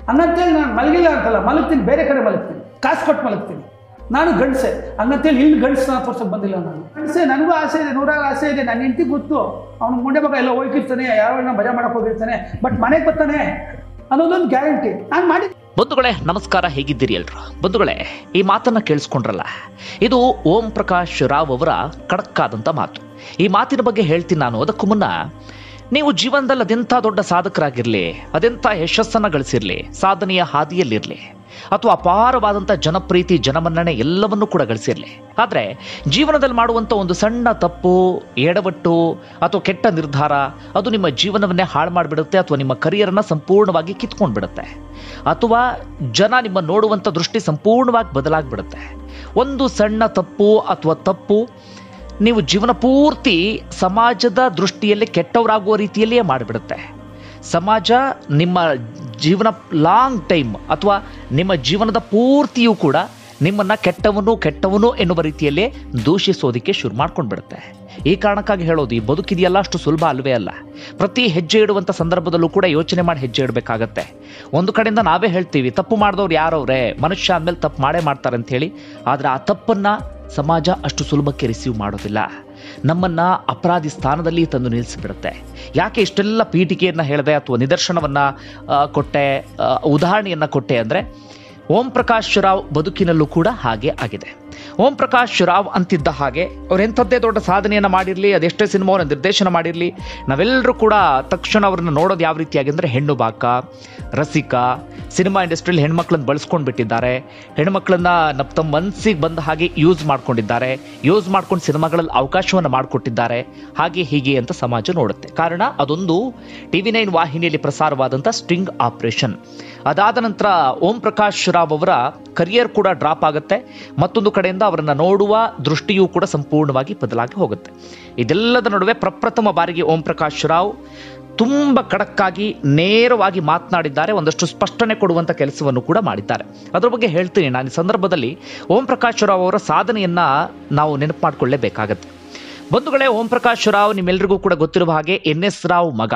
ಹಂಗಂತೇಳಿ ನಾನು ಮಲಗಿಲ್ಲ ಅಂತಲ್ಲ ಮಲಗ್ತೀನಿ ಬೇರೆ ಕಡೆ ಮಲಗ್ತೀನಿ ಕಾಸು ಕೊಟ್ಟು ಮಲಗ್ತೀನಿ ನಾನು ಗಂಡಸೆ ಹಂಗಂತೇಳಿ ಇಲ್ಲಿ ಗಂಡಸನ ತೋರ್ಸಕ್ಕೆ ಬಂದಿಲ್ಲ ನಾನು ಗಂಡಸೆ ನನಗೂ ಆಸೆ ಇದೆ ನೂರಾರು ಆಸೆ ಇದೆ ನನ್ನ ಹೆಂಡತಿ ಗೊತ್ತು ಅವ್ನು ಮುಂಡೆ ಮಗ ಎಲ್ಲ ಹೋಗಿರ್ತಾನೆ ಯಾರೋ ಮಜಾ ಮಾಡಕ್ಕೆ ಹೋಗಿರ್ತಾನೆ ಬಟ್ ಮನೆಗೆ ಬರ್ತಾನೆ ಅನ್ನೋದೊಂದು ಗ್ಯಾರಂಟಿ ನಾನು ಮಾಡಿ ಬಂಧುಗಳೇ ನಮಸ್ಕಾರ ಹೇಗಿದ್ದೀರಿ ಎಲ್ರು ಬಂಧುಗಳೇ ಈ ಮಾತನ್ನ ಕೇಳಿಸ್ಕೊಂಡ್ರಲ್ಲ ಇದು ಓಂ ಪ್ರಕಾಶ್ ರಾವ್ ಅವರ ಖಡಕ್ಕಾದಂಥ ಮಾತು ಈ ಮಾತಿನ ಬಗ್ಗೆ ಹೇಳ್ತೀನಿ ನಾನು ಅದಕ್ಕೂ ಮುನ್ನ ನೀವು ಜೀವನದಲ್ಲಿ ಅದೆಂಥ ದೊಡ್ಡ ಸಾಧಕರಾಗಿರಲಿ ಅದೆಂಥ ಯಶಸ್ಸನ್ನು ಗಳಿಸಿರಲಿ ಸಾಧನೆಯ ಹಾದಿಯಲ್ಲಿರಲಿ ಅಥವಾ ಅಪಾರವಾದಂಥ ಜನಪ್ರೀತಿ ಜನಮನ್ನಣೆ ಎಲ್ಲವನ್ನೂ ಕೂಡ ಗಳಿಸಿರಲಿ ಆದರೆ ಜೀವನದಲ್ಲಿ ಮಾಡುವಂಥ ಒಂದು ಸಣ್ಣ ತಪ್ಪು ಎಡವಟ್ಟು ಅಥವಾ ಕೆಟ್ಟ ನಿರ್ಧಾರ ಅದು ನಿಮ್ಮ ಜೀವನವನ್ನೇ ಹಾಳು ಮಾಡಿಬಿಡುತ್ತೆ ಅಥವಾ ನಿಮ್ಮ ಕರಿಯರನ್ನು ಸಂಪೂರ್ಣವಾಗಿ ಕಿತ್ಕೊಂಡು ಬಿಡುತ್ತೆ ಅಥವಾ ಜನ ನಿಮ್ಮ ನೋಡುವಂಥ ದೃಷ್ಟಿ ಸಂಪೂರ್ಣವಾಗಿ ಬದಲಾಗ್ಬಿಡುತ್ತೆ ಒಂದು ಸಣ್ಣ ತಪ್ಪು ಅಥವಾ ತಪ್ಪು ನೀವು ಜೀವನ ಪೂರ್ತಿ ಸಮಾಜದ ದೃಷ್ಟಿಯಲ್ಲಿ ಕೆಟ್ಟವರಾಗುವ ರೀತಿಯಲ್ಲಿಯೇ ಮಾಡಿಬಿಡುತ್ತೆ ಸಮಾಜ ನಿಮ್ಮ ಜೀವನ ಲಾಂಗ್ ಟೈಮ್ ಅಥವಾ ನಿಮ್ಮ ಜೀವನದ ಪೂರ್ತಿಯೂ ಕೂಡ ನಿಮ್ಮನ್ನ ಕೆಟ್ಟವನು ಕೆಟ್ಟವನು ಎನ್ನುವ ರೀತಿಯಲ್ಲೇ ದೂಷಿಸೋದಕ್ಕೆ ಶುರು ಮಾಡ್ಕೊಂಡು ಬಿಡುತ್ತೆ ಈ ಕಾರಣಕ್ಕಾಗಿ ಹೇಳೋದು ಈ ಬದುಕಿದೆಯಲ್ಲ ಅಷ್ಟು ಸುಲಭ ಅಲ್ವೇ ಅಲ್ಲ ಪ್ರತಿ ಹೆಜ್ಜೆ ಇಡುವಂಥ ಸಂದರ್ಭದಲ್ಲೂ ಕೂಡ ಯೋಚನೆ ಮಾಡಿ ಹೆಜ್ಜೆ ಇಡಬೇಕಾಗತ್ತೆ ಒಂದು ಕಡೆಯಿಂದ ನಾವೇ ಹೇಳ್ತೀವಿ ತಪ್ಪು ಮಾಡಿದವ್ರು ಯಾರವ್ರೆ ಮನುಷ್ಯ ಅಂದಮೇಲೆ ತಪ್ಪು ಮಾಡೇ ಮಾಡ್ತಾರೆ ಅಂತ ಹೇಳಿ ಆದರೆ ಆ ತಪ್ಪನ್ನ ಸಮಾಜ ಅಷ್ಟು ಸುಲಭಕ್ಕೆ ರಿಸೀವ್ ಮಾಡೋದಿಲ್ಲ ನಮ್ಮನ್ನ ಅಪರಾಧಿ ಸ್ಥಾನದಲ್ಲಿ ತಂದು ನಿಲ್ಲಿಸಿಬಿಡುತ್ತೆ ಯಾಕೆ ಇಷ್ಟೆಲ್ಲ ಪೀಠಿಕೆಯನ್ನು ಹೇಳಿದೆ ಅಥವಾ ನಿದರ್ಶನವನ್ನ ಆ, ಕೊಟ್ಟೆ ಆ, ಉದಾಹರಣೆಯನ್ನ ಕೊಟ್ಟೆ ಅಂದರೆ ಓಂ ಪ್ರಕಾಶ್ ರಾವ್ ಬದುಕಿನಲ್ಲೂ ಕೂಡ ಹಾಗೆ ಆಗಿದೆ ಓಂ ಪ್ರಕಾಶ್ ರಾವ್ ಅಂತಿದ್ದ ಹಾಗೆ ಅವ್ರು ಎಂಥದ್ದೇ ದೊಡ್ಡ ಸಾಧನೆಯನ್ನು ಮಾಡಿರಲಿ ಅದೆಷ್ಟೇ ಸಿನಿಮಾವನ್ನು ನಿರ್ದೇಶನ ಮಾಡಿರಲಿ ನಾವೆಲ್ಲರೂ ಕೂಡ ತಕ್ಷಣ ಅವ್ರನ್ನ ನೋಡೋದು ಯಾವ ರೀತಿಯಾಗಿ ಅಂದರೆ ಹೆಣ್ಣು ಬಾಕ ರಸಿಕ ಸಿನಿಮಾ ಇಂಡಸ್ಟ್ರಿಯಲ್ಲಿ ಹೆಣ್ಮಕ್ಳನ್ನ ಬಳಸ್ಕೊಂಡು ಬಿಟ್ಟಿದ್ದಾರೆ ಹೆಣ್ಮಕ್ಳನ್ನ ನಮ್ಮ ತಮ್ಮ ಮನಸ್ಸಿಗೆ ಬಂದ ಹಾಗೆ ಯೂಸ್ ಮಾಡ್ಕೊಂಡಿದ್ದಾರೆ ಯೂಸ್ ಮಾಡ್ಕೊಂಡು ಸಿನಿಮಾಗಳಲ್ಲಿ ಅವಕಾಶವನ್ನು ಮಾಡಿಕೊಟ್ಟಿದ್ದಾರೆ ಹಾಗೆ ಹೀಗೆ ಅಂತ ಸಮಾಜ ನೋಡುತ್ತೆ ಕಾರಣ ಅದೊಂದು ಟಿ ವಿ ನೈನ್ ವಾಹಿನಿಯಲ್ಲಿ ಪ್ರಸಾರವಾದಂಥ ಸ್ಟ್ರಿಂಗ್ ಆಪರೇಷನ್ ಅದಾದ ನಂತರ ಓಂ ಪ್ರಕಾಶ್ ರಾವ್ ಅವರ ಕರಿಯರ್ ಕೂಡ ಡ್ರಾಪ್ ಆಗುತ್ತೆ ಮತ್ತೊಂದು ಕಡೆಯಿಂದ ಅವರನ್ನ ನೋಡುವ ದೃಷ್ಟಿಯೂ ಕೂಡ ಸಂಪೂರ್ಣವಾಗಿ ಬದಲಾಗಿ ಹೋಗುತ್ತೆ ಇದೆಲ್ಲದ ನಡುವೆ ಪ್ರಪ್ರಥಮ ಬಾರಿಗೆ ಓಂ ಪ್ರಕಾಶ್ ರಾವ್ ತುಂಬ ಖಡಕ್ಕಾಗಿ ನೇರವಾಗಿ ಮಾತನಾಡಿದ್ದಾರೆ ಒಂದಷ್ಟು ಸ್ಪಷ್ಟನೆ ಕೊಡುವಂಥ ಕೆಲಸವನ್ನು ಕೂಡ ಮಾಡಿದ್ದಾರೆ ಅದ್ರ ಬಗ್ಗೆ ಹೇಳ್ತೀನಿ ನಾನು ಈ ಸಂದರ್ಭದಲ್ಲಿ ಓಂ ಪ್ರಕಾಶ್ ರಾವ್ ಅವರ ಸಾಧನೆಯನ್ನ ನಾವು ನೆನಪು ಮಾಡಿಕೊಳ್ಳೇಬೇಕಾಗತ್ತೆ ಬಂಧುಗಳೇ ಓಂ ಪ್ರಕಾಶ್ ರಾವ್ ನಿಮ್ಮೆಲ್ಲರಿಗೂ ಕೂಡ ಗೊತ್ತಿರುವ ಹಾಗೆ ಎನ್ ಎಸ್ ರಾವ್ ಮಗ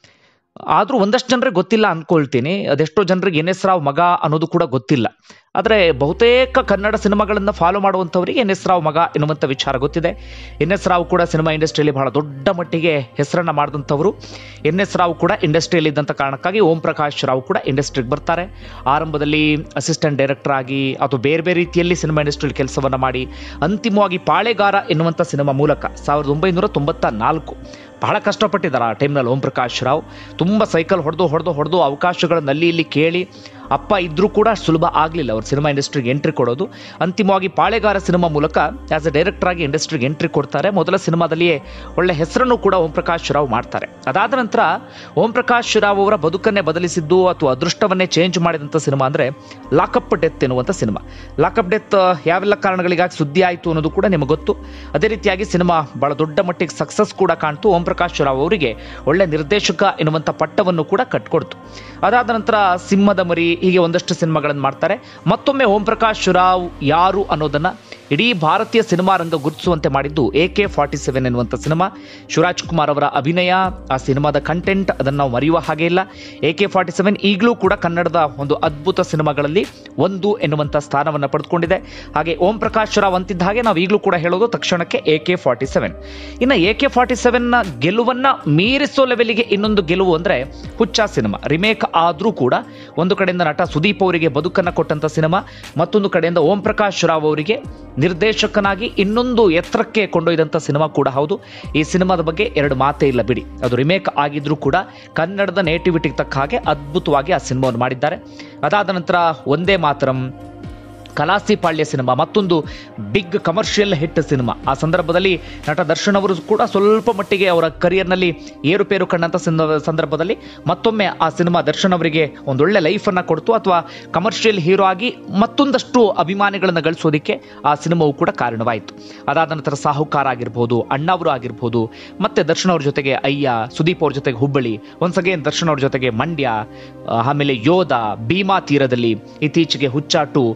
ಆದರೂ ಒಂದಷ್ಟು ಜನರಿಗೆ ಗೊತ್ತಿಲ್ಲ ಅನ್ಕೊಳ್ತೀನಿ ಅದೆಷ್ಟೋ ಜನರಿಗೆ ಎನ್ ಎಸ್ ರಾವ್ ಮಗ ಅನ್ನೋದು ಕೂಡ ಗೊತ್ತಿಲ್ಲ ಆದರೆ ಬಹುತೇಕ ಕನ್ನಡ ಸಿನಿಮಾಗಳನ್ನು ಫಾಲೋ ಮಾಡುವಂಥವರಿಗೆ ಎನ್ ಎಸ್ ರಾವ್ ಮಗ ಎನ್ನುವಂಥ ವಿಚಾರ ಗೊತ್ತಿದೆ ಎನ್ ಎಸ್ ರಾವ್ ಕೂಡ ಸಿನಿಮಾ ಇಂಡಸ್ಟ್ರಿಯಲ್ಲಿ ಬಹಳ ದೊಡ್ಡ ಮಟ್ಟಿಗೆ ಹೆಸರನ್ನ ಮಾಡಿದಂಥವರು ಎನ್ ಎಸ್ ರಾವ್ ಕೂಡ ಇಂಡಸ್ಟ್ರಿಯಲ್ಲಿ ಇದ್ದಂಥ ಕಾರಣಕ್ಕಾಗಿ ಓಂ ಪ್ರಕಾಶ್ ರಾವ್ ಕೂಡ ಇಂಡಸ್ಟ್ರಿಗೆ ಬರ್ತಾರೆ ಆರಂಭದಲ್ಲಿ ಅಸಿಸ್ಟೆಂಟ್ ಡೈರೆಕ್ಟರ್ ಆಗಿ ಅಥವಾ ಬೇರೆ ಬೇರೆ ರೀತಿಯಲ್ಲಿ ಸಿನಿಮಾ ಇಂಡಸ್ಟ್ರಿಯಲ್ಲಿ ಕೆಲಸವನ್ನು ಮಾಡಿ ಅಂತಿಮವಾಗಿ ಪಾಳೆಗಾರ ಎನ್ನುವಂಥ ಸಿನಿಮಾ ಮೂಲಕ ಸಾವಿರದ ಒಂಬೈನೂರ ತೊಂಬತ್ತ ನಾಲ್ಕು ಬಹಳ ಕಷ್ಟಪಟ್ಟಿದ್ದಾರೆ ಆ ಟೈಮ್ನಲ್ಲಿ ಓಂ ಪ್ರಕಾಶ್ ರಾವ್ ತುಂಬ ಸೈಕಲ್ ಹೊಡೆದು ಹೊಡೆದು ಹೊಡೆದು ಅವಕಾಶಗಳನ್ನ ಅಲ್ಲಿ ಇಲ್ಲಿ ಕೇಳಿ ಅಪ್ಪ ಇದ್ರೂ ಕೂಡ ಅಷ್ಟು ಸುಲಭ ಆಗಲಿಲ್ಲ ಅವ್ರು ಸಿನಿಮಾ ಇಂಡಸ್ಟ್ರಿಗೆ ಎಂಟ್ರಿ ಕೊಡೋದು ಅಂತಿಮವಾಗಿ ಪಾಳೆಗಾರ ಸಿನಿಮಾ ಮೂಲಕ ಆಸ್ ಎ ಡೈರೆಕ್ಟರ್ ಆಗಿ ಇಂಡಸ್ಟ್ರಿಗೆ ಎಂಟ್ರಿ ಕೊಡ್ತಾರೆ ಮೊದಲ ಸಿನಿಮಾದಲ್ಲಿಯೇ ಒಳ್ಳೆ ಹೆಸರನ್ನು ಕೂಡ ಓಂ ಪ್ರಕಾಶ್ ರಾವ್ ಮಾಡ್ತಾರೆ ಅದಾದ ನಂತರ ಓಂ ಪ್ರಕಾಶ್ ರಾವ್ ಅವರ ಬದುಕನ್ನೇ ಬದಲಿಸಿದ್ದು ಅಥವಾ ಅದೃಷ್ಟವನ್ನೇ ಚೇಂಜ್ ಮಾಡಿದಂಥ ಸಿನಿಮಾ ಅಂದರೆ ಲಾಕಪ್ ಡೆತ್ ಎನ್ನುವಂಥ ಸಿನಿಮಾ ಲಾಕಪ್ ಡೆತ್ ಯಾವೆಲ್ಲ ಕಾರಣಗಳಿಗಾಗಿ ಸುದ್ದಿ ಆಯಿತು ಅನ್ನೋದು ಕೂಡ ನಿಮಗೆ ಗೊತ್ತು ಅದೇ ರೀತಿಯಾಗಿ ಸಿನಿಮಾ ಬಹಳ ದೊಡ್ಡ ಮಟ್ಟಿಗೆ ಸಕ್ಸಸ್ ಕೂಡ ಕಾಣ್ತು ಓಂ ಪ್ರಕಾಶ್ ರಾವ್ ಅವರಿಗೆ ಒಳ್ಳೆ ನಿರ್ದೇಶಕ ಎನ್ನುವಂಥ ಪಟ್ಟವನ್ನು ಕೂಡ ಕಟ್ಕೊಡ್ತು ಅದಾದ ನಂತರ ಸಿಂಹದ ಮರಿ ಹೀಗೆ ಒಂದಷ್ಟು ಸಿನಿಮಾಗಳನ್ನು ಮಾಡ್ತಾರೆ ಮತ್ತೊಮ್ಮೆ ಓಂ ಪ್ರಕಾಶ್ ರಾವ್ ಯಾರು ಅನ್ನೋದನ್ನ ಇಡೀ ಭಾರತೀಯ ಸಿನಿಮಾ ರಂಗ ಗುರುತಿಸುವಂತೆ ಮಾಡಿದ್ದು ಎ ಕೆ ಫಾರ್ಟಿ ಸೆವೆನ್ ಎನ್ನುವಂಥ ಸಿನಿಮಾ ಶಿವರಾಜ್ ಕುಮಾರ್ ಅವರ ಅಭಿನಯ ಆ ಸಿನಿಮಾದ ಕಂಟೆಂಟ್ ಅದನ್ನು ನಾವು ಮರೆಯುವ ಹಾಗೆ ಇಲ್ಲ ಎ ಕೆ ಫಾರ್ಟಿ ಸೆವೆನ್ ಈಗಲೂ ಕೂಡ ಕನ್ನಡದ ಒಂದು ಅದ್ಭುತ ಸಿನಿಮಾಗಳಲ್ಲಿ ಒಂದು ಎನ್ನುವಂಥ ಸ್ಥಾನವನ್ನು ಪಡೆದುಕೊಂಡಿದೆ ಹಾಗೆ ಓಂ ಪ್ರಕಾಶ್ ರಾವ್ ಅಂತಿದ್ದ ಹಾಗೆ ನಾವು ಈಗಲೂ ಕೂಡ ಹೇಳೋದು ತಕ್ಷಣಕ್ಕೆ ಎ ಕೆ ಫಾರ್ಟಿ ಸೆವೆನ್ ಇನ್ನು ಎ ಕೆ ಫಾರ್ಟಿ ಸೆವೆನ್ನ ಗೆಲುವನ್ನ ಮೀರಿಸೋ ಲೆವೆಲಿಗೆ ಇನ್ನೊಂದು ಗೆಲುವು ಅಂದರೆ ಹುಚ್ಚ ಸಿನಿಮಾ ರಿಮೇಕ್ ಆದರೂ ಕೂಡ ಒಂದು ಕಡೆಯಿಂದ ನಟ ಸುದೀಪ್ ಅವರಿಗೆ ಬದುಕನ್ನು ಕೊಟ್ಟಂಥ ಸಿನಿಮಾ ಮತ್ತೊಂದು ಕಡೆಯಿಂದ ಓಂ ಪ್ರಕಾಶ್ ರಾವ್ ಅವರಿಗೆ ನಿರ್ದೇಶಕನಾಗಿ ಇನ್ನೊಂದು ಎತ್ತರಕ್ಕೆ ಕೊಂಡೊಯ್ದಂಥ ಸಿನಿಮಾ ಕೂಡ ಹೌದು ಈ ಸಿನಿಮಾದ ಬಗ್ಗೆ ಎರಡು ಮಾತೇ ಇಲ್ಲ ಬಿಡಿ ಅದು ರಿಮೇಕ್ ಆಗಿದ್ರೂ ಕೂಡ ಕನ್ನಡದ ನೇಟಿವಿಟಿಗೆ ತಕ್ಕ ಹಾಗೆ ಅದ್ಭುತವಾಗಿ ಆ ಸಿನಿಮಾವನ್ನು ಮಾಡಿದ್ದಾರೆ ಅದಾದ ನಂತರ ಒಂದೇ ಮಾತರಂ ಕಲಾಸಿ ಪಾಳ್ಯ ಸಿನಿಮಾ ಮತ್ತೊಂದು ಬಿಗ್ ಕಮರ್ಷಿಯಲ್ ಹಿಟ್ ಸಿನಿಮಾ ಆ ಸಂದರ್ಭದಲ್ಲಿ ನಟ ದರ್ಶನ್ ಅವರು ಕೂಡ ಸ್ವಲ್ಪ ಮಟ್ಟಿಗೆ ಅವರ ಕರಿಯರ್ನಲ್ಲಿ ಏರುಪೇರು ಕಂಡಂಥ ಸಂದ- ಸಂದರ್ಭದಲ್ಲಿ ಮತ್ತೊಮ್ಮೆ ಆ ಸಿನಿಮಾ ದರ್ಶನ್ ಅವರಿಗೆ ಒಂದೊಳ್ಳೆ ಲೈಫನ್ನು ಕೊಡ್ತು ಅಥವಾ ಕಮರ್ಷಿಯಲ್ ಹೀರೋ ಆಗಿ ಮತ್ತೊಂದಷ್ಟು ಅಭಿಮಾನಿಗಳನ್ನು ಗಳಿಸೋದಕ್ಕೆ ಆ ಸಿನಿಮಾವು ಕೂಡ ಕಾರಣವಾಯಿತು ಅದಾದ ನಂತರ ಸಾಹುಕಾರ ಆಗಿರ್ಬೋದು ಅಣ್ಣವರು ಆಗಿರ್ಬೋದು ಮತ್ತೆ ದರ್ಶನ್ ಅವ್ರ ಜೊತೆಗೆ ಅಯ್ಯ ಸುದೀಪ್ ಅವ್ರ ಜೊತೆಗೆ ಹುಬ್ಬಳ್ಳಿ ಒನ್ಸ್ ಅಗೇನ್ ದರ್ಶನ್ ಅವ್ರ ಜೊತೆಗೆ ಮಂಡ್ಯ ಆ, ಆಮೇಲೆ ಯೋಧ ಭೀಮಾ ತೀರದಲ್ಲಿ ಇತ್ತೀಚೆಗೆ ಹುಚ್ಚಾಟು ಇದೀಗ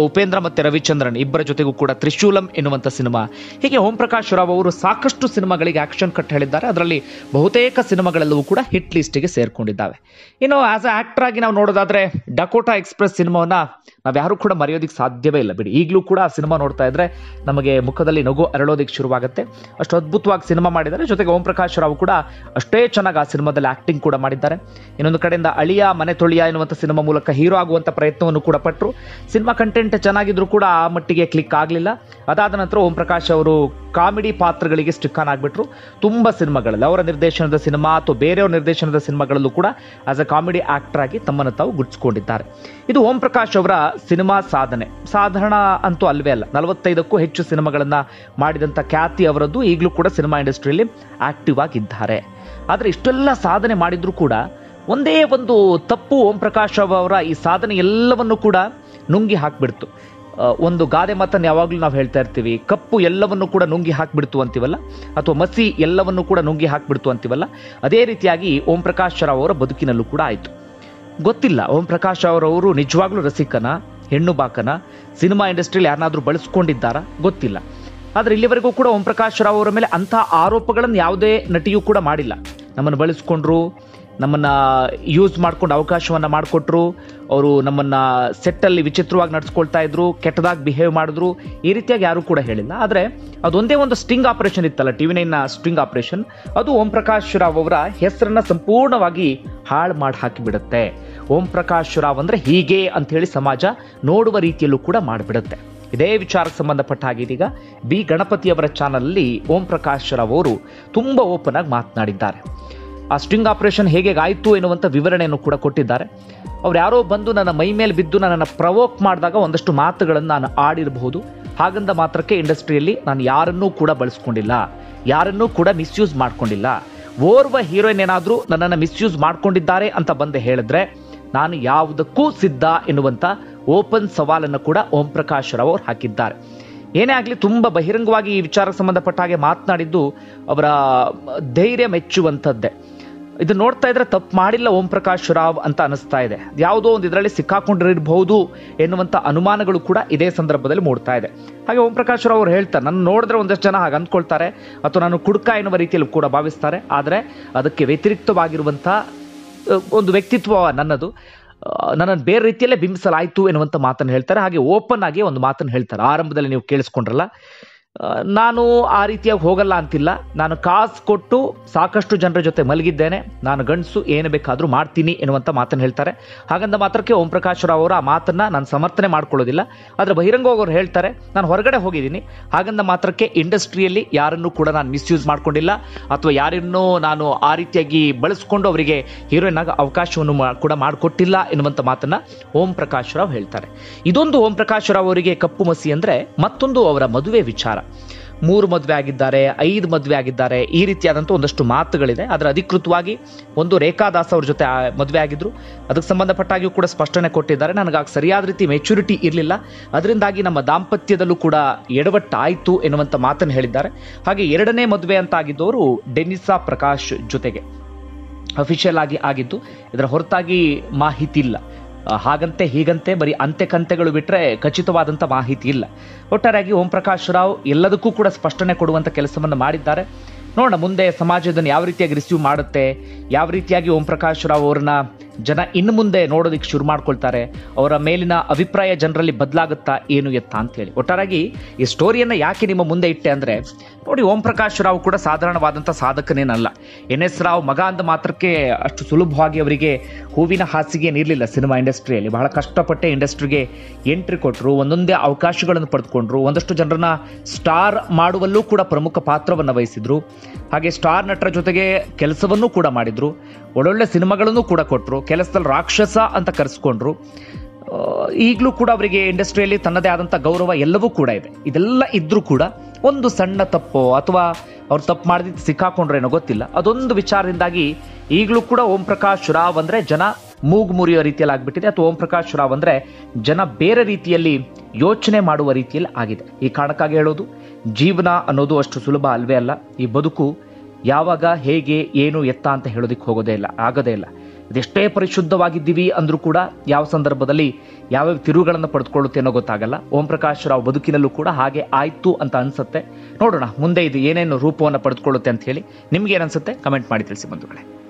ಉಪೇಂದ್ರ ಮತ್ತೆ ರವಿಚಂದ್ರನ್ ಇಬ್ಬರ ಜೊತೆಗೂ ಕೂಡ ತ್ರಿಶೂಲಂ ಎನ್ನುವಂಥ ಸಿನಿಮಾ ಹೀಗೆ ಓಂ ಪ್ರಕಾಶ್ ರಾವ್ ಅವರು ಸಾಕಷ್ಟು ಸಿನಿಮಾಗಳಿಗೆ ಆಕ್ಷನ್ ಕಟ್ ಹೇಳಿದ್ದಾರೆ ಅದರಲ್ಲಿ ಬಹುತೇಕ ಸಿನಿಮಾಗಳೆಲ್ಲವೂ ಕೂಡ ಹಿಟ್ ಲಿಸ್ಟಿಗೆ ಸೇರ್ಕೊಂಡಿದ್ದಾವೆ ಇನ್ನು ಆಸ್ ಅ ಆಕ್ಟರ್ ಆಗಿ ನಾವು ನೋಡೋದಾದ್ರೆ ಡಕೋಟಾ ಎಕ್ಸ್ಪ್ರೆಸ್ ಸಿನಿಮಾವನ್ನ ನಾವು ಯಾರು ಕೂಡ ಮರೆಯೋದಕ್ಕೆ ಸಾಧ್ಯವೇ ಇಲ್ಲ ಬಿಡಿ ಈಗಲೂ ಕೂಡ ಆ ಸಿನಿಮಾ ನೋಡ್ತಾ ಇದ್ರೆ ನಮಗೆ ಮುಖದಲ್ಲಿ ನಗು ಅರಳೋದಕ್ಕೆ ಶುರುವಾಗುತ್ತೆ ಅಷ್ಟು ಅದ್ಭುತವಾಗಿ ಸಿನಿಮಾ ಮಾಡಿದ್ದಾರೆ ಜೊತೆಗೆ ಓಂ ಪ್ರಕಾಶ್ ರಾವ್ ಕೂಡ ಅಷ್ಟೇ ಚೆನ್ನಾಗಿ ಆ ಸಿನಿಮಾದಲ್ಲಿ ಆಕ್ಟಿಂಗ್ ಕೂಡ ಮಾಡಿದ್ದಾರೆ ಇನ್ನೊಂದು ಕಡೆಯಿಂದ ಅಳಿಯ ಮನೆ ತೊಳಿಯ ಎನ್ನುವಂಥ ಸಿನಿಮಾ ಮೂಲಕ ಹೀರೋ ಆಗುವಂಥ ಪ್ರಯತ್ನವನ್ನು ಕೂಡ ಪಟ್ಟರು ಸಿನಿಮಾ ಕಂಟೆಂಟ್ ಚೆನ್ನಾಗಿದ್ರು ಕೂಡ ಆ ಮಟ್ಟಿಗೆ ಕ್ಲಿಕ್ ಆಗಲಿಲ್ಲ ಅದಾದ ನಂತರ ಓಂ ಪ್ರಕಾಶ್ ಅವರು ಕಾಮಿಡಿ ಪಾತ್ರಗಳಿಗೆ ಸ್ಟಿಕ್ ಆನ್ ಆಗಿಬಿಟ್ರು ತುಂಬ ಸಿನಿಮಾಗಳಲ್ಲಿ ಅವರ ನಿರ್ದೇಶನದ ಸಿನಿಮಾ ಅಥವಾ ಬೇರೆಯವ್ರ ನಿರ್ದೇಶನದ ಸಿನಿಮಾಗಳಲ್ಲೂ ಕೂಡ ಆಸ್ ಅ ಕಾಮಿಡಿ ಆಕ್ಟರ್ ಆಗಿ ತಮ್ಮನ್ನು ತಾವು ಗುರ್ತಿಸಿಕೊಂಡಿದ್ದಾರೆ ಇದು ಓಂ ಪ್ರಕಾಶ್ ಅವರ ಸಿನಿಮಾ ಸಾಧನೆ ಸಾಧಾರಣ ಅಂತೂ ಅಲ್ವೇ ಅಲ್ಲ ನಲವತ್ತೈದಕ್ಕೂ ಹೆಚ್ಚು ಸಿನಿಮಾಗಳನ್ನ ಮಾಡಿದಂಥ ಖ್ಯಾತಿ ಅವರದ್ದು ಈಗಲೂ ಕೂಡ ಸಿನಿಮಾ ಇಂಡಸ್ಟ್ರಿಯಲ್ಲಿ ಆಕ್ಟಿವ್ ಆಗಿದ್ದಾರೆ ಆದರೆ ಇಷ್ಟೆಲ್ಲ ಸಾಧನೆ ಮಾಡಿದ್ರು ಕೂಡ ಒಂದೇ ಒಂದು ತಪ್ಪು ಓಂ ಪ್ರಕಾಶ್ ರಾವ್ ಅವರ ಈ ಸಾಧನೆ ಎಲ್ಲವನ್ನು ಕೂಡ ನುಂಗಿ ಹಾಕ್ಬಿಡ್ತು ಆ, ಒಂದು ಗಾದೆ ಮಾತನ್ನು ಯಾವಾಗಲೂ ನಾವು ಹೇಳ್ತಾ ಇರ್ತೀವಿ ಕಪ್ಪು ಎಲ್ಲವನ್ನು ಕೂಡ ನುಂಗಿ ಹಾಕ್ಬಿಡ್ತು ಅಂತೀವಲ್ಲ ಅಥವಾ ಮಸಿ ಎಲ್ಲವನ್ನು ಕೂಡ ನುಂಗಿ ಹಾಕ್ಬಿಡ್ತು ಅಂತೀವಲ್ಲ ಅದೇ ರೀತಿಯಾಗಿ ಓಂ ಪ್ರಕಾಶ್ ರಾವ್ ಅವರ ಬದುಕಿನಲ್ಲೂ ಕೂಡ ಆಯಿತು ಗೊತ್ತಿಲ್ಲ ಓಂ ಪ್ರಕಾಶ್ ಅವರವರು ನಿಜವಾಗ್ಲೂ ರಸಿಕನ ಹೆಣ್ಣು ಬಾಕನ ಸಿನಿಮಾ ಇಂಡಸ್ಟ್ರಿಯಲ್ಲಿ ಯಾರನ್ನಾದ್ರೂ ಬಳಸ್ಕೊಂಡಿದ್ದಾರಾ ಗೊತ್ತಿಲ್ಲ ಆದರೆ ಇಲ್ಲಿವರೆಗೂ ಕೂಡ ಓಂ ಪ್ರಕಾಶ್ ರಾವ್ ಅವರ ಮೇಲೆ ಅಂತಹ ಆರೋಪಗಳನ್ನು ಯಾವುದೇ ನಟಿಯೂ ಕೂಡ ಮಾಡಿಲ್ಲ ನಮ್ಮನ್ನು ಬಳಸ್ಕೊಂಡ್ರು ನಮ್ಮನ್ನ ಯೂಸ್ ಮಾಡ್ಕೊಂಡು ಅವಕಾಶವನ್ನ ಮಾಡಿಕೊಟ್ರು ಅವರು ನಮ್ಮನ್ನ ಸೆಟ್ಟಲ್ಲಿ ವಿಚಿತ್ರವಾಗಿ ನಡ್ಸ್ಕೊಳ್ತಾ ಇದ್ರು ಕೆಟ್ಟದಾಗಿ ಬಿಹೇವ್ ಮಾಡಿದ್ರು ಈ ರೀತಿಯಾಗಿ ಯಾರು ಕೂಡ ಹೇಳಿಲ್ಲ ಆದರೆ ಅದೊಂದೇ ಒಂದು ಸ್ಟಿಂಗ್ ಆಪರೇಷನ್ ಇತ್ತಲ್ಲ ಟಿ ವಿ ನೈನ್ನ ಸ್ಟಿಂಗ್ ಆಪರೇಷನ್ ಅದು ಓಂ ಪ್ರಕಾಶ್ ರಾವ್ ಅವರ ಹೆಸರನ್ನ ಸಂಪೂರ್ಣವಾಗಿ ಹಾಳು ಮಾಡಿ ಹಾಕಿಬಿಡುತ್ತೆ ಓಂ ಪ್ರಕಾಶ್ ರಾವ್ ಅಂದ್ರೆ ಹೀಗೆ ಅಂತ ಹೇಳಿ ಸಮಾಜ ನೋಡುವ ರೀತಿಯಲ್ಲೂ ಕೂಡ ಮಾಡಿಬಿಡುತ್ತೆ ಇದೇ ವಿಚಾರಕ್ಕೆ ಸಂಬಂಧಪಟ್ಟ ಹಾಗೆ ಇದೀಗ ಬಿ ಗಣಪತಿಯವರ ಚಾನಲಲ್ಲಿ ಓಂ ಪ್ರಕಾಶ್ ರಾವ್ ಅವರು ತುಂಬ ಓಪನ್ ಆಗಿ ಮಾತನಾಡಿದ್ದಾರೆ ಆ ಸ್ಟಿಂಗ್ ಆಪರೇಷನ್ ಹೇಗೆ ಆಯಿತು ಎನ್ನುವಂಥ ವಿವರಣೆಯನ್ನು ಕೂಡ ಕೊಟ್ಟಿದ್ದಾರೆ ಅವ್ರು ಯಾರೋ ಬಂದು ನನ್ನ ಮೈ ಮೇಲೆ ಬಿದ್ದು ನನ್ನನ್ನು ಪ್ರವೋಕ್ ಮಾಡಿದಾಗ ಒಂದಷ್ಟು ಮಾತುಗಳನ್ನು ನಾನು ಆಡಿರಬಹುದು ಹಾಗಂದ ಮಾತ್ರಕ್ಕೆ ಇಂಡಸ್ಟ್ರಿಯಲ್ಲಿ ನಾನು ಯಾರನ್ನೂ ಕೂಡ ಬಳಸ್ಕೊಂಡಿಲ್ಲ ಯಾರನ್ನೂ ಕೂಡ ಮಿಸ್ಯೂಸ್ ಮಾಡ್ಕೊಂಡಿಲ್ಲ ಓರ್ವ ಹೀರೋಯಿನ್ ಏನಾದರೂ ನನ್ನನ್ನು ಮಿಸ್ಯೂಸ್ ಮಾಡ್ಕೊಂಡಿದ್ದಾರೆ ಅಂತ ಬಂದು ಹೇಳಿದ್ರೆ ನಾನು ಯಾವುದಕ್ಕೂ ಸಿದ್ಧ ಎನ್ನುವಂಥ ಓಪನ್ ಸವಾಲನ್ನು ಕೂಡ ಓಂ ಪ್ರಕಾಶ್ ರಾವ್ ಅವರು ಹಾಕಿದ್ದಾರೆ ಏನೇ ಆಗಲಿ ತುಂಬ ಬಹಿರಂಗವಾಗಿ ಈ ವಿಚಾರಕ್ಕೆ ಸಂಬಂಧಪಟ್ಟ ಹಾಗೆ ಮಾತನಾಡಿದ್ದು ಅವರ ಧೈರ್ಯ ಮೆಚ್ಚುವಂಥದ್ದೇ ಇದು ನೋಡ್ತಾ ಇದ್ರೆ ತಪ್ಪು ಮಾಡಿಲ್ಲ ಓಂ ಪ್ರಕಾಶ್ ರಾವ್ ಅಂತ ಅನಿಸ್ತಾ ಇದೆ ಯಾವುದೋ ಒಂದು ಇದರಲ್ಲಿ ಸಿಕ್ಕಾಕೊಂಡಿರಬಹುದು ಎನ್ನುವಂಥ ಅನುಮಾನಗಳು ಕೂಡ ಇದೇ ಸಂದರ್ಭದಲ್ಲಿ ಮೂಡ್ತಾ ಇದೆ ಹಾಗೆ ಓಂ ಪ್ರಕಾಶ್ ರಾವ್ ಅವರು ಹೇಳ್ತಾರೆ ನನ್ನ ನೋಡಿದ್ರೆ ಒಂದಷ್ಟು ಜನ ಹಾಗೆ ಅಂದ್ಕೊಳ್ತಾರೆ ಅಥವಾ ನಾನು ಕುಡ್ಕ ಎನ್ನುವ ರೀತಿಯಲ್ಲಿ ಕೂಡ ಭಾವಿಸ್ತಾರೆ ಆದರೆ ಅದಕ್ಕೆ ವ್ಯತಿರಿಕ್ತವಾಗಿರುವಂಥ ಅಹ್, ಒಂದು ವ್ಯಕ್ತಿತ್ವ ನನ್ನದು ನನ್ನನ್ನು ಬೇರೆ ರೀತಿಯಲ್ಲೇ ಬಿಂಬಿಸಲಾಯಿತು ಎನ್ನುವಂಥ ಮಾತನ್ನು ಹೇಳ್ತಾರೆ ಹಾಗೆ ಓಪನ್ ಆಗಿ ಒಂದು ಮಾತನ್ನು ಹೇಳ್ತಾರೆ ಆರಂಭದಲ್ಲಿ ನೀವು ಕೇಳಿಸ್ಕೊಂಡ್ರಲ್ಲ ಆ, ನಾನು ಆ ರೀತಿಯಾಗಿ ಹೋಗಲ್ಲ ಅಂತಿಲ್ಲ ನಾನು ಕಾಸು ಕೊಟ್ಟು ಸಾಕಷ್ಟು ಜನರ ಜೊತೆ ಮಲಗಿದ್ದೇನೆ ನಾನು ಗಂಡಸು ಏನು ಬೇಕಾದರೂ ಮಾಡ್ತೀನಿ ಎನ್ನುವಂಥ ಮಾತನ್ನು ಹೇಳ್ತಾರೆ ಹಾಗಂದ ಮಾತ್ರಕ್ಕೆ ಓಂ ಪ್ರಕಾಶ್ ರಾವ್ ಅವರು ಆ ಮಾತನ್ನು ನಾನು ಸಮರ್ಥನೆ ಮಾಡ್ಕೊಳ್ಳೋದಿಲ್ಲ ಆದರೆ ಬಹಿರಂಗವಾಗಿ ಅವ್ರು ಹೇಳ್ತಾರೆ ನಾನು ಹೊರಗಡೆ ಹೋಗಿದ್ದೀನಿ ಹಾಗಂದ ಮಾತ್ರಕ್ಕೆ ಇಂಡಸ್ಟ್ರಿಯಲ್ಲಿ ಯಾರನ್ನೂ ಕೂಡ ನಾನು ಮಿಸ್ಯೂಸ್ ಮಾಡ್ಕೊಂಡಿಲ್ಲ ಅಥವಾ ಯಾರನ್ನೂ ನಾನು ಆ ರೀತಿಯಾಗಿ ಬಳಸ್ಕೊಂಡು ಅವರಿಗೆ ಹೀರೋಯಿನ್ ಆಗ ಅವಕಾಶವನ್ನು ಮಾ- ಕೂಡ ಮಾಡಿಕೊಟ್ಟಿಲ್ಲ ಎನ್ನುವಂಥ ಮಾತನ್ನ ಓಂ ಪ್ರಕಾಶ್ ರಾವ್ ಹೇಳ್ತಾರೆ ಇದೊಂದು ಓಂ ಪ್ರಕಾಶ್ ರಾವ್ ಅವರಿಗೆ ಕಪ್ಪು ಮಸಿ ಅಂದ್ರೆ ಮತ್ತೊಂದು ಅವರ ಮದುವೆ ವಿಚಾರ ಮೂರು ಮದುವೆ ಆಗಿದ್ದಾರೆ ಐದು ಮದುವೆ ಆಗಿದ್ದಾರೆ ಈ ರೀತಿಯಾದಂಥ ಒಂದಷ್ಟು ಮಾತುಗಳಿದೆ ಅದರ ಅಧಿಕೃತವಾಗಿ ಒಂದು ರೇಖಾದಾಸ್ ಅವ್ರ ಜೊತೆ ಆ ಮದುವೆ ಆಗಿದ್ರು ಅದಕ್ಕೆ ಸಂಬಂಧಪಟ್ಟಾಗಿಯೂ ಕೂಡ ಸ್ಪಷ್ಟನೆ ಕೊಟ್ಟಿದ್ದಾರೆ ನನಗೆ ಸರಿಯಾದ ರೀತಿ ಮೆಚುರಿಟಿ ಇರಲಿಲ್ಲ ಅದರಿಂದಾಗಿ ನಮ್ಮ ದಾಂಪತ್ಯದಲ್ಲೂ ಕೂಡ ಎಡವಟ್ಟಾಯಿತು ಎನ್ನುವಂಥ ಮಾತನ್ನು ಹೇಳಿದ್ದಾರೆ ಹಾಗೆ ಎರಡನೇ ಮದುವೆ ಅಂತ ಆಗಿದ್ದವರು ಡೆನಿಸಾ ಪ್ರಕಾಶ್ ಜೊತೆಗೆ ಅಫಿಷಿಯಲ್ ಆಗಿ ಆಗಿದ್ದು ಇದರ ಹೊರತಾಗಿ ಮಾಹಿತಿ ಇಲ್ಲ ಆ, ಹಾಗಂತೆ ಹೀಗಂತೆ ಬರೀ ಅಂತೆ ಕಂತೆಗಳು ಬಿಟ್ಟರೆ ಖಚಿತವಾದಂಥ ಮಾಹಿತಿ ಇಲ್ಲ ಒಟ್ಟಾರೆಯಾಗಿ ಓಂ ಪ್ರಕಾಶ್ ರಾವ್ ಎಲ್ಲದಕ್ಕೂ ಕೂಡ ಸ್ಪಷ್ಟನೆ ಕೊಡುವಂಥ ಕೆಲಸವನ್ನು ಮಾಡಿದ್ದಾರೆ ನೋಡೋಣ ಮುಂದೆ ಸಮಾಜ ಇದನ್ನು ಯಾವ ರೀತಿಯಾಗಿ ರಿಸೀವ್ ಮಾಡುತ್ತೆ ಯಾವ ರೀತಿಯಾಗಿ ಓಂ ಪ್ರಕಾಶ್ ರಾವ್ ಅವ್ರನ್ನ ಜನ ಇನ್ನು ಮುಂದೆ ನೋಡೋದಕ್ಕೆ ಶುರು ಮಾಡ್ಕೊಳ್ತಾರೆ ಅವರ ಮೇಲಿನ ಅಭಿಪ್ರಾಯ ಜನರಲ್ಲಿ ಬದಲಾಗುತ್ತಾ ಏನು ಎತ್ತ ಅಂತೇಳಿ ಒಟ್ಟಾರೆಯಾಗಿ ಈ ಸ್ಟೋರಿಯನ್ನು ಯಾಕೆ ನಿಮ್ಮ ಮುಂದೆ ಇಟ್ಟೆ ಅಂದರೆ ನೋಡಿ ಓಂ ಪ್ರಕಾಶ್ ರಾವ್ ಕೂಡ ಸಾಧಾರಣವಾದಂಥ ಸಾಧಕನೇನಲ್ಲ ಎನ್ ಎಸ್ ರಾವ್ ಮಗ ಅಂದ ಮಾತ್ರಕ್ಕೆ ಅಷ್ಟು ಸುಲಭವಾಗಿ ಅವರಿಗೆ ಹೂವಿನ ಹಾಸಿಗೆ ನೀಡಲಿಲ್ಲ ಸಿನಿಮಾ ಇಂಡಸ್ಟ್ರಿಯಲ್ಲಿ ಬಹಳ ಕಷ್ಟಪಟ್ಟೆ ಇಂಡಸ್ಟ್ರಿಗೆ ಎಂಟ್ರಿ ಕೊಟ್ಟರು ಒಂದೊಂದೇ ಅವಕಾಶಗಳನ್ನು ಪಡೆದುಕೊಂಡ್ರು ಒಂದಷ್ಟು ಜನರನ್ನ ಸ್ಟಾರ್ ಮಾಡುವಲ್ಲೂ ಕೂಡ ಪ್ರಮುಖ ಪಾತ್ರವನ್ನು ವಹಿಸಿದ್ರು ಹಾಗೆ ಸ್ಟಾರ್ ನಟರ ಜೊತೆಗೆ ಕೆಲಸವನ್ನೂ ಕೂಡ ಮಾಡಿದ್ರು ಒಳ್ಳೊಳ್ಳೆ ಸಿನಿಮಾಗಳನ್ನು ಕೂಡ ಕೊಟ್ಟರು ಕೆಲಸದಲ್ಲಿ ರಾಕ್ಷಸ ಅಂತ ಕರೆಸ್ಕೊಂಡ್ರು ಈಗಲೂ ಕೂಡ ಅವರಿಗೆ ಇಂಡಸ್ಟ್ರಿಯಲ್ಲಿ ತನ್ನದೇ ಆದಂಥ ಗೌರವ ಎಲ್ಲವೂ ಕೂಡ ಇದೆ ಇದೆಲ್ಲ ಇದ್ರೂ ಕೂಡ ಒಂದು ಸಣ್ಣ ತಪ್ಪು ಅಥವಾ ಅವ್ರು ತಪ್ಪು ಮಾಡಿದ್ದು ಸಿಕ್ಕಾಕೊಂಡ್ರೇನೋ ಗೊತ್ತಿಲ್ಲ ಅದೊಂದು ವಿಚಾರದಿಂದಾಗಿ ಈಗಲೂ ಕೂಡ ಓಂ ಪ್ರಕಾಶ್ ರಾವ್ ಅಂದ್ರೆ ಜನ ಮೂಗು ಮುರಿಯೋ ರೀತಿಯಲ್ಲಿ ಆಗ್ಬಿಟ್ಟಿದೆ ಅಥವಾ ಓಂ ಪ್ರಕಾಶ್ ರಾವ್ ಅಂದ್ರೆ ಜನ ಬೇರೆ ರೀತಿಯಲ್ಲಿ ಯೋಚನೆ ಮಾಡುವ ರೀತಿಯಲ್ಲಿ ಆಗಿದೆ ಈ ಕಾರಣಕ್ಕಾಗಿ ಹೇಳೋದು ಜೀವನ ಅನ್ನೋದು ಅಷ್ಟು ಸುಲಭ ಅಲ್ವೇ ಅಲ್ಲ ಈ ಬದುಕು ಯಾವಾಗ ಹೇಗೆ ಏನು ಎತ್ತ ಅಂತ ಹೇಳೋದಕ್ಕೆ ಹೋಗೋದೇ ಇಲ್ಲ ಆಗೋದೇ ಇಲ್ಲ ಇದೆಷ್ಟೇ ಪರಿಶುದ್ಧವಾಗಿದ್ದೀವಿ ಅಂದರೂ ಕೂಡ ಯಾವ ಸಂದರ್ಭದಲ್ಲಿ ಯಾವ್ಯಾವ ತಿರುವುಗಳನ್ನು ಪಡೆದುಕೊಳ್ಳುತ್ತೆ ಅನ್ನೋ ಗೊತ್ತಾಗಲ್ಲ ಓಂ ಪ್ರಕಾಶ್ ರಾವ್ ಬದುಕಿನಲ್ಲೂ ಕೂಡ ಹಾಗೆ ಆಯ್ತು ಅಂತ ಅನ್ಸುತ್ತೆ ನೋಡೋಣ ಮುಂದೆ ಇದು ಏನೇನು ರೂಪವನ್ನು ಪಡೆದುಕೊಳ್ಳುತ್ತೆ ಅಂತ ಹೇಳಿ ನಿಮ್ಗೆ ಏನನ್ಸುತ್ತೆ ಕಮೆಂಟ್ ಮಾಡಿ ತಿಳಿಸಿ ಬಂಧುಗಳೇ